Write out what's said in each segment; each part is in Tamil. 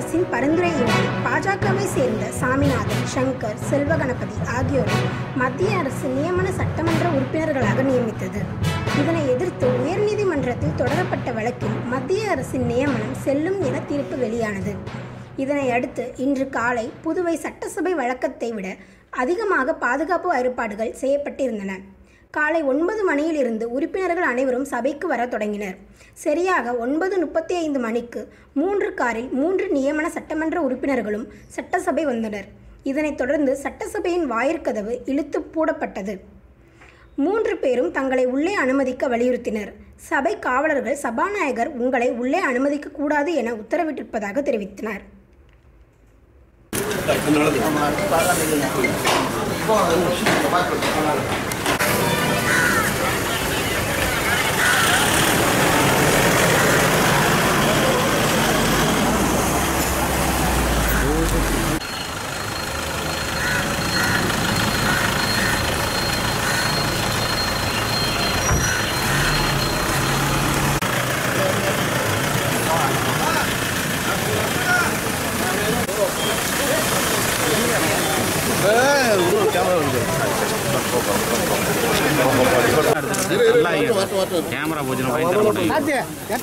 அரசின் பரிந்துரையின்றி பாஜகவை சேர்ந்த சாமிநாதன் சங்கர் செல்வகணபதி ஆகியோரை மத்திய அரசு நியமன சட்டமன்ற உறுப்பினர்களாக நியமித்தது இதனை எதிர்த்து உயர்நீதிமன்றத்தில் தொடரப்பட்ட வழக்கில் மத்திய அரசின் நியமனம் செல்லும் என தீர்ப்பு வெளியானது இதனை அடுத்து இன்று காலை புதுவை சட்டசபை வழக்கத்தை விட அதிகமாக பாதுகாப்பு ஏற்பாடுகள் செய்யப்பட்டிருந்தன காலை ஒன்பது மணியிலிருந்து உறுப்பினர்கள் அனைவரும் சபைக்கு வர தொடங்கினர் சரியாக ஒன்பது முப்பத்தி ஐந்து மணிக்கு மூன்று காரில் மூன்று நியமன சட்டமன்ற உறுப்பினர்களும் சட்டசபை வந்தனர் இதனைத் தொடர்ந்து சட்டசபையின் வாயிற்கதவு இழுத்து பூடப்பட்டது மூன்று பேரும் தங்களை உள்ளே அனுமதிக்க வலியுறுத்தினர் சபை காவலர்கள் சபாநாயகர் உங்களை உள்ளே அனுமதிக்க கூடாது என உத்தரவிட்டிருப்பதாக தெரிவித்தனர் கேமரா போச்சுன்னா பயந்து மாட்டேன்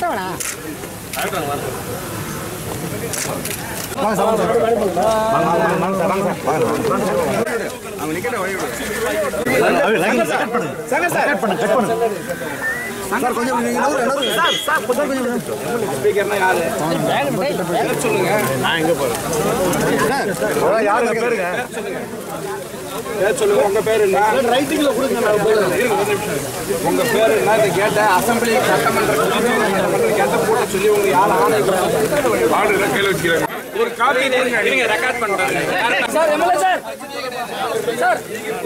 பேர் சொல்லுங்க உங்க பேர் என்ன ரைட்டிங்ல கொடுங்க உங்க பேர் என்ன இதை கேட்ட அசம்பிளி சட்டமன்ற சட்டமன்ற கேட்ட போட சொல்லி உங்க யார் ஆணை ஆர்டர் கையில் வச்சுக்கிறாங்க ஒரு காப்பி நீங்க ரெக்கார்ட் பண்றாங்க சார் எம்எல்ஏ சார் சார்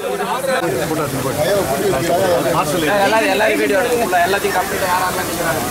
எல்லாரும் எல்லாரும் வீடியோ எடுக்கல எல்லாத்தையும் கம்ப்ளீட் யாரெல்லாம் நிற்கிறாங்க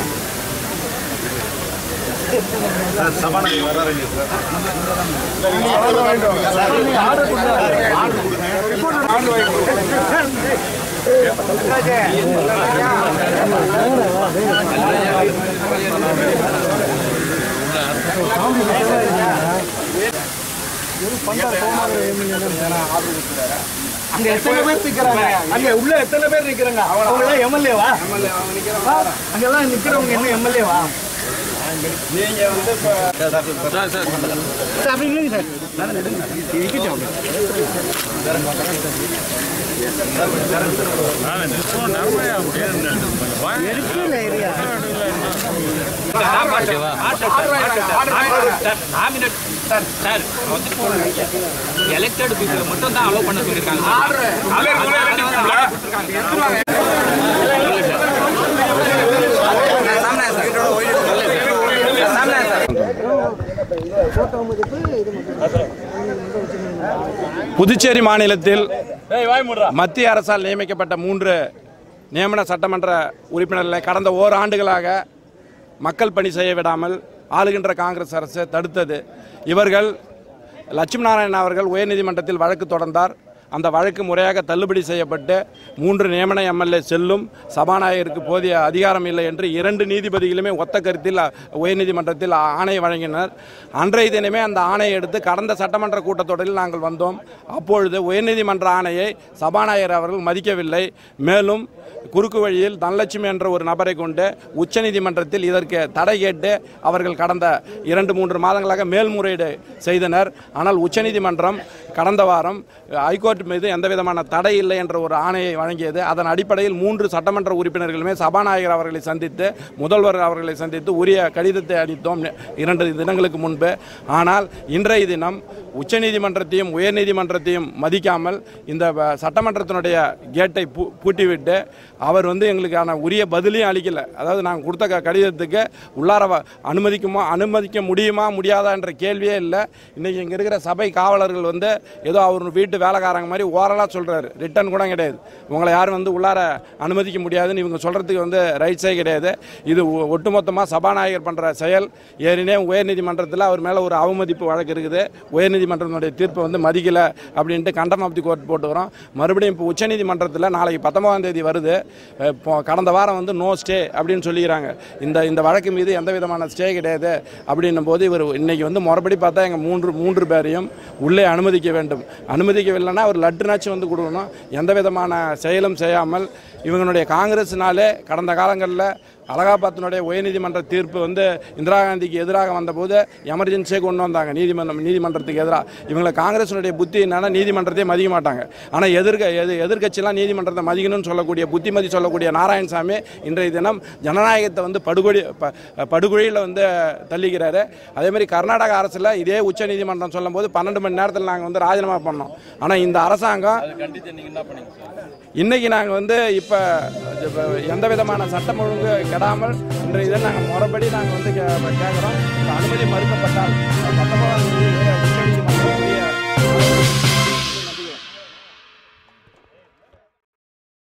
அங்க எத்தனை பேர் நிக்கிறாங்க அங்க உள்ள எத்தனை பேர் நிக்கிறாங்க அவங்க எல்லாம் எம்எல்ஏவா அங்க எல்லாம் நிக்கிறவங்க என்ன எம்எல்ஏவா நீங்க வந்து இப்ப எலெக்டட் பீப்புள் மட்டும் தான் அலோவ் பண்ண சொல்லியிருக்காங்க புதுச்சேரி மாநிலத்தில் மத்திய அரசால் நியமிக்கப்பட்ட மூன்று நியமன சட்டமன்ற உறுப்பினர்களை கடந்த ஓராண்டுகளாக மக்கள் பணி செய்ய விடாமல் ஆளுகின்ற காங்கிரஸ் அரசு தடுத்தது இவர்கள் லட்சுமி நாராயணன் அவர்கள் உயர்நீதிமன்றத்தில் வழக்கு தொடர்ந்தார் அந்த வழக்கு முறையாக தள்ளுபடி செய்யப்பட்டு மூன்று நியமன எம்எல்ஏ செல்லும் சபாநாயகருக்கு போதிய அதிகாரம் இல்லை என்று இரண்டு நீதிபதிகளுமே ஒத்த கருத்தில் உயர்நீதிமன்றத்தில் ஆணை வழங்கினர் அன்றைய தினமே அந்த ஆணையை எடுத்து கடந்த சட்டமன்ற கூட்டத்தொடரில் நாங்கள் வந்தோம் அப்பொழுது உயர்நீதிமன்ற ஆணையை சபாநாயகர் அவர்கள் மதிக்கவில்லை மேலும் குறுக்கு வழியில் தனலட்சுமி என்ற ஒரு நபரை கொண்டு உச்சநீதிமன்றத்தில் இதற்கு தடை கேட்டு அவர்கள் கடந்த இரண்டு மூன்று மாதங்களாக மேல்முறையீடு செய்தனர் ஆனால் உச்சநீதிமன்றம் கடந்த வாரம் ஹைகோர்ட் மீது எந்த விதமான தடை இல்லை என்ற ஒரு ஆணையை வழங்கியது அதன் அடிப்படையில் மூன்று சட்டமன்ற உறுப்பினர்களுமே சபாநாயகர் அவர்களை சந்தித்து முதல்வர் அவர்களை சந்தித்து உரிய கடிதத்தை அளித்தோம் இரண்டு தினங்களுக்கு முன்பு ஆனால் இன்றைய தினம் உச்சநீதிமன்றத்தையும் உயர்நீதிமன்றத்தையும் மதிக்காமல் இந்த வ- சட்டமன்றத்தினுடைய கேட்டை பூ பூட்டிவிட்டு அவர் வந்து எங்களுக்கான உரிய பதிலையும் அளிக்கல அதாவது நாங்கள் கொடுத்த க- கடிதத்துக்கு உள்ளார வ- அனுமதிக்குமா அனுமதிக்க முடியுமா முடியாதா என்ற கேள்வியே இல்லை இன்றைக்கி இங்கே இருக்கிற சபை காவலர்கள் வந்து ஏதோ அவர் வீட்டு வேலைக்காரங்க மாதிரி ஓரலாக சொல்கிறாரு ரிட்டன் கூட கிடையாது உங்களை யாரும் வந்து உள்ளார அனுமதிக்க முடியாதுன்னு இவங்க சொல்கிறதுக்கு வந்து ரைட்ஸே கிடையாது இது ஒ- ஒட்டுமொத்தமாக சபாநாயகர் பண்ணுற செயல் ஏறினே உயர்நீதிமன்றத்தில் அவர் மேலே ஒரு அவமதிப்பு வழக்கு இருக்குது உயர்நீதிமன்றத்தினுடைய தீர்ப்பை வந்து மதிக்கலை அப்படின்ட்டு கண்டம் ஆஃப் தி கோர்ட் போட்டுக்கிறோம் மறுபடியும் இப்போ உச்சநீதிமன்றத்தில் நாளைக்கு பத்தொன்பதாம் தேதி வருது அஹ் இப்போ கடந்த வாரம் வந்து நோ ஸ்டே அப்படின்னு சொல்லிக்கிறாங்க இந்த இந்த வழக்கு மீது எந்த விதமான ஸ்டே கிடையாது அப்படின்னும் போது இவர் இன்னைக்கு வந்து முறைப்படி பார்த்தா எங்கள் மூன்று மூன்று பேரையும் உள்ளே அனுமதிக்க வேண்டும் அனுமதிக்கவில்லைன்னா ஒரு லட்டுனாச்சும் வந்து கொடுக்கணும் எந்த விதமான செயலும் செய்யாமல் இவங்களுடைய காங்கிரஸ்னாலே கடந்த காலங்களில் அலகாபாத்தினுடைய உயர்நீதிமன்ற தீர்ப்பு வந்து இந்திரா காந்திக்கு எதிராக வந்தபோது எமர்ஜென்சியை கொண்டு வந்தாங்க நீதிமன்றம் நீதிமன்றத்துக்கு எதிராக இவங்களை காங்கிரஸினுடைய புத்தி என்னன்னா நீதிமன்றத்தையே மதிக்க மாட்டாங்க ஆனால் எதிர்க்க எது எதிர்க்கட்சியெல்லாம் நீதிமன்றத்தை மதிக்கணும்னு சொல்லக்கூடிய புத்திமதி சொல்லக்கூடிய நாராயணசாமி இன்றைய தினம் ஜனநாயகத்தை வந்து படுகொடி ப- படுகொழியில் வந்து தள்ளிக்கிறாரு அதே மாதிரி கர்நாடக அரசில் இதே உச்ச நீதிமன்றம் சொல்லும் போது பன்னெண்டு மணி நேரத்தில் நாங்கள் வந்து ராஜினாமா பண்ணோம் ஆனால் இந்த அரசாங்கம் இன்னைக்கு நாங்கள் வந்து இப்போ எந்த விதமான சட்டம் ஒழுங்கு கெடாமல் இன்றைய இதை நாங்கள் முறைப்படி நாங்கள் வந்து கே- கேட்குறோம் இந்த அனுமதி மறுக்கப்பட்ட